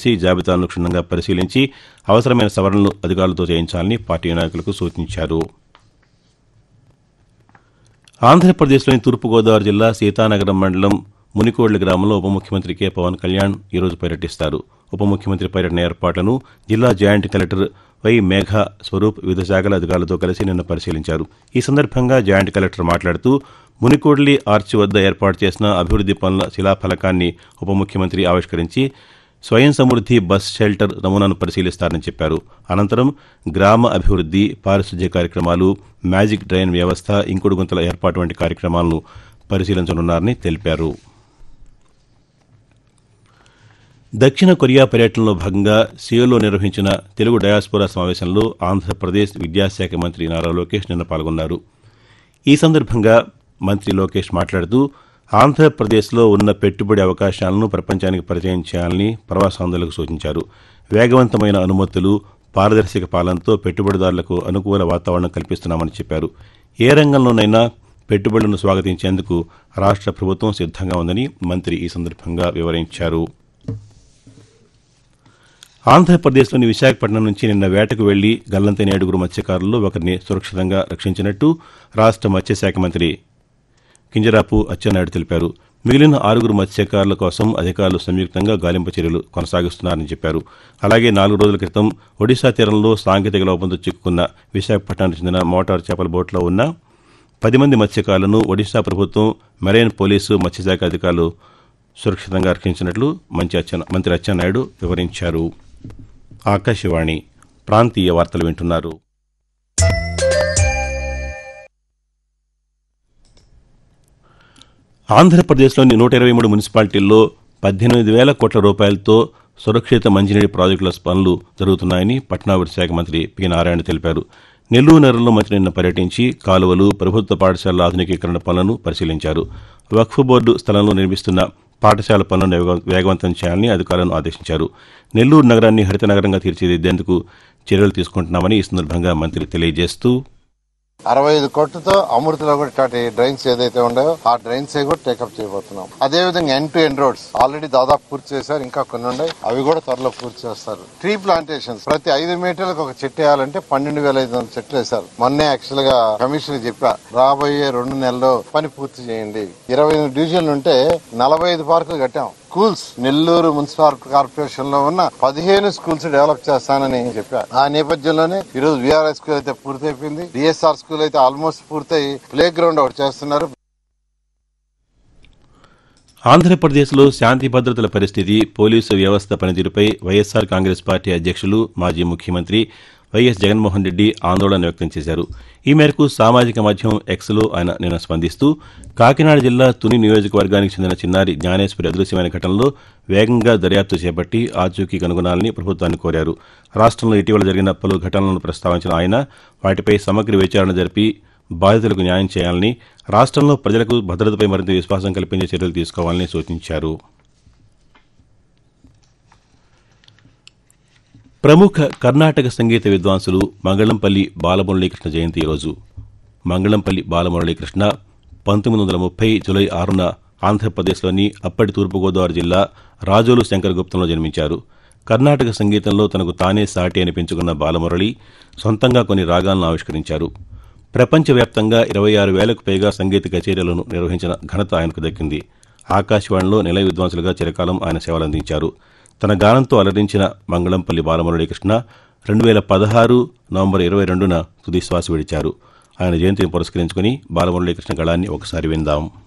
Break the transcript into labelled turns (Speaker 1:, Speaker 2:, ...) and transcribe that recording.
Speaker 1: SC జాబితాను క్షుణ్ణంగా పరిశీలించి అవసరమైన సవరణలు అధికారులతో చేయించాలని పార్టీ నాయకులకు సూచించారు ఆంధ్రప్రదేశ్లోని తూర్పుగోదావరి జిల్లా సీతానగరం మండలం మునికోళ్ల గ్రామంలో ఉప ముఖ్యమంత్రి కె పవన్ కళ్యాణ్ ఈరోజు పర్యటిస్తారు ఉప ముఖ్యమంత్రి పర్యటన ఏర్పాట్లను జిల్లా జాయింట్ కలెక్టర్ వై మేఘ స్వరూప్ వివిధ శాఖల అధికారులతో కలిసి నిన్న పరిశీలించారు ఈ సందర్భంగా జాయింట్ కలెక్టర్ మాట్లాడుతూ మునికోడ్లి ఆర్చి వద్ద ఏర్పాటు చేసిన అభివృద్ది పనుల శిలాఫలకాన్ని ఉప ముఖ్యమంత్రి ఆవిష్కరించి స్వయం సమృద్ది బస్ షెల్టర్ నమూనాను పరిశీలిస్తారని చెప్పారు అనంతరం గ్రామ అభివృద్ది పారిశుద్ధ్య కార్యక్రమాలు మ్యాజిక్ డ్రైన్ వ్యవస్థ ఇంకుడు గుంతల ఏర్పాటు వంటి కార్యక్రమాలను పరిశీలించనున్నారని తెలిపారు దక్షిణ కొరియా పర్యటనలో భాగంగా సియోలో నిర్వహించిన తెలుగు డయాస్పోరా సమావేశంలో ఆంధ్రప్రదేశ్ విద్యాశాఖ మంత్రి నారా లోకేష్ నిన్న పాల్గొన్నారు ఈ సందర్భంగా మంత్రి లోకేష్ మాట్లాడుతూ ఆంధ్రప్రదేశ్లో ఉన్న పెట్టుబడి అవకాశాలను ప్రపంచానికి పరిచయం చేయాలని ప్రవాసాంధ్రులకు సూచించారు వేగవంతమైన అనుమతులు పారదర్శక పాలనతో పెట్టుబడిదారులకు అనుకూల వాతావరణం కల్పిస్తున్నామని చెప్పారు ఏ రంగంలోనైనా పెట్టుబడులను స్వాగతించేందుకు రాష్ట్ర ప్రభుత్వం సిద్ధంగా ఉందని మంత్రి ఈ సందర్భంగా వివరించారు ఆంధ్రప్రదేశ్లోని విశాఖపట్నం నుంచి నిన్న వేటకు వెళ్లి గల్లంతైన ఏడుగురు మత్స్యకారుల్లో ఒకరిని సురక్షితంగా రక్షించినట్టు రాష్ట్ర మత్స్యశాఖ మంత్రి కింజరాపు అచ్చెన్నాయుడు తెలిపారు మిగిలిన ఆరుగురు మత్స్యకారుల కోసం అధికారులు సంయుక్తంగా గాలింపు చర్యలు కొనసాగిస్తున్నారని చెప్పారు అలాగే నాలుగు రోజుల క్రితం ఒడిశా తీరంలో సాంకేతిక లోపంతో చిక్కుకున్న విశాఖపట్నానికి చెందిన మోటార్ చేపల బోట్లో ఉన్న పది మంది మత్స్యకారులను ఒడిశా ప్రభుత్వం మెరైన్ పోలీసు మత్స్యశాఖ అధికారులు సురక్షితంగా రక్షించినట్లు మంచి అచ్చెన్న మంత్రి అచ్చెన్నాయుడు వివరించారు ఆకాశవాణి ప్రాంతీయ వార్తలు వింటున్నారు ఆంధ్రప్రదేశ్లోని నూట ఇరవై మూడు మున్సిపాలిటీల్లో పద్దెనిమిది వేల కోట్ల రూపాయలతో సురక్షిత మంచినీటి ప్రాజెక్టుల పనులు జరుగుతున్నాయని పట్టణాభివృద్ధి శాఖ మంత్రి పి నారాయణ తెలిపారు నెల్లూరు నగరంలో మంత్రి నిన్న పర్యటించి కాలువలు ప్రభుత్వ పాఠశాలల ఆధునికీకరణ పనులను పరిశీలించారు వక్ఫ్ బోర్డు స్థలంలో నిర్మిస్తున్న పాఠశాల పనులను వేగ- వేగవంతం చేయాలని అధికారులను ఆదేశించారు నెల్లూరు నగరాన్ని హరిత నగరంగా తీర్చిదిద్దేందుకు చర్యలు తీసుకుంటున్నామని ఈ సందర్భంగా మంత్రి తెలియజేస్తూ
Speaker 2: అరవై ఐదు కోట్లతో అమృతలో కూడా ఇట్లాంటి డ్రైన్స్ ఏదైతే ఉన్నాయో ఆ డ్రైన్స్ కూడా టేకప్ చేయబోతున్నాం అదే విధంగా end to end roads already దాదాపు పూర్తి చేశారు ఇంకా కొన్ని ఉన్నాయి అవి కూడా త్వరలో పూర్తి చేస్తారు ట్రీ ప్లాంటేషన్స్ ప్రతి ఐదు మీటర్లకు ఒక చెట్టు వేయాలంటే పన్నెండు వేల ఐదు వందల చెట్లు వేశారు మొన్నే యాక్చువల్ గా కమిషన్ చెప్పా రాబోయే రెండు నెలల్లో పని పూర్తి చేయండి ఇరవై ఎనిమిది డివిజన్లు ఉంటే నలభై ఐదు పార్కులు కట్టాం స్కూల్స్ నెల్లూరు మున్సిపల్ కార్పొరేషన్ లో ఉన్న పదిహేను స్కూల్స్ డెవలప్ చేస్తానని చెప్పా ఆ నేపథ్యంలోనే ఈ రోజు విఆర్ఎస్ స్కూల్ అయితే పూర్తయిపోయింది డిఎస్ఆర్ స్కూల్ అయితే ఆల్మోస్ట్ పూర్తయి ప్లే గ్రౌండ్ ఒకటి చేస్తున్నారు
Speaker 1: ఆంధ్రప్రదేశ్లో శాంతి భద్రతల పరిస్థితి పోలీసు వ్యవస్థ పనితీరుపై వైఎస్సార్ కాంగ్రెస్ పార్టీ అధ్యక్షులు మాజీ ముఖ్యమంత్రి వైఎస్ జగన్మోహన్ రెడ్డి ఆందోళన వ్యక్తం చేశారు ఈ మేరకు సామాజిక మాధ్యమం ఎక్స్లో ఆయన నిన్న స్పందిస్తూ కాకినాడ జిల్లా తుని నియోజకవర్గానికి చెందిన చిన్నారి జ్ఞానేశ్వరి అదృశ్యమైన ఘటనలో వేగంగా దర్యాప్తు చేపట్టి ఆచూకీ కనుగొనాలని ప్రభుత్వాన్ని కోరారు రాష్ట్రంలో ఇటీవల జరిగిన పలు ఘటనలను ప్రస్తావించిన ఆయన వాటిపై సమగ్ర విచారణ జరిపి బాధితులకు న్యాయం చేయాలని రాష్ట్రంలో ప్రజలకు భద్రతపై మరింత విశ్వాసం కల్పించే చర్యలు తీసుకోవాలని సూచించారు ప్రముఖ కర్ణాటక సంగీత విద్వాంసులు మంగళంపల్లి బాలమురళీకృష్ణ జయంతి ఈరోజు మంగళంపల్లి బాలమురళీకృష్ణ పంతొమ్మిది వందల ముప్పై జులై ఆరున ఆంధ్రప్రదేశ్లోని అప్పటి తూర్పుగోదావరి జిల్లా రాజోలు శంకరగుప్తంలో జన్మించారు కర్ణాటక సంగీతంలో తనకు తానే సాటి అనిపించుకున్న బాలమురళి సొంతంగా కొన్ని రాగాలను ఆవిష్కరించారు ప్రపంచవ్యాప్తంగా ఇరవై ఆరు వేలకు పైగా సంగీత కచేరీలను నిర్వహించిన ఘనత ఆయనకు దక్కింది ఆకాశవాణిలో నిలయ విద్వాంసులుగా చిరకాలం ఆయన సేవలందించారు తన గానంతో అలరించిన మంగళంపల్లి బాలమురళీకృష్ణ రెండు వేల పదహారు నవంబర్ ఇరవై రెండున తుది శ్వాస విడిచారు ఆయన జయంతిని పురస్కరించుకుని బాలమురళీకృష్ణ గళాన్ని ఒకసారి విందాం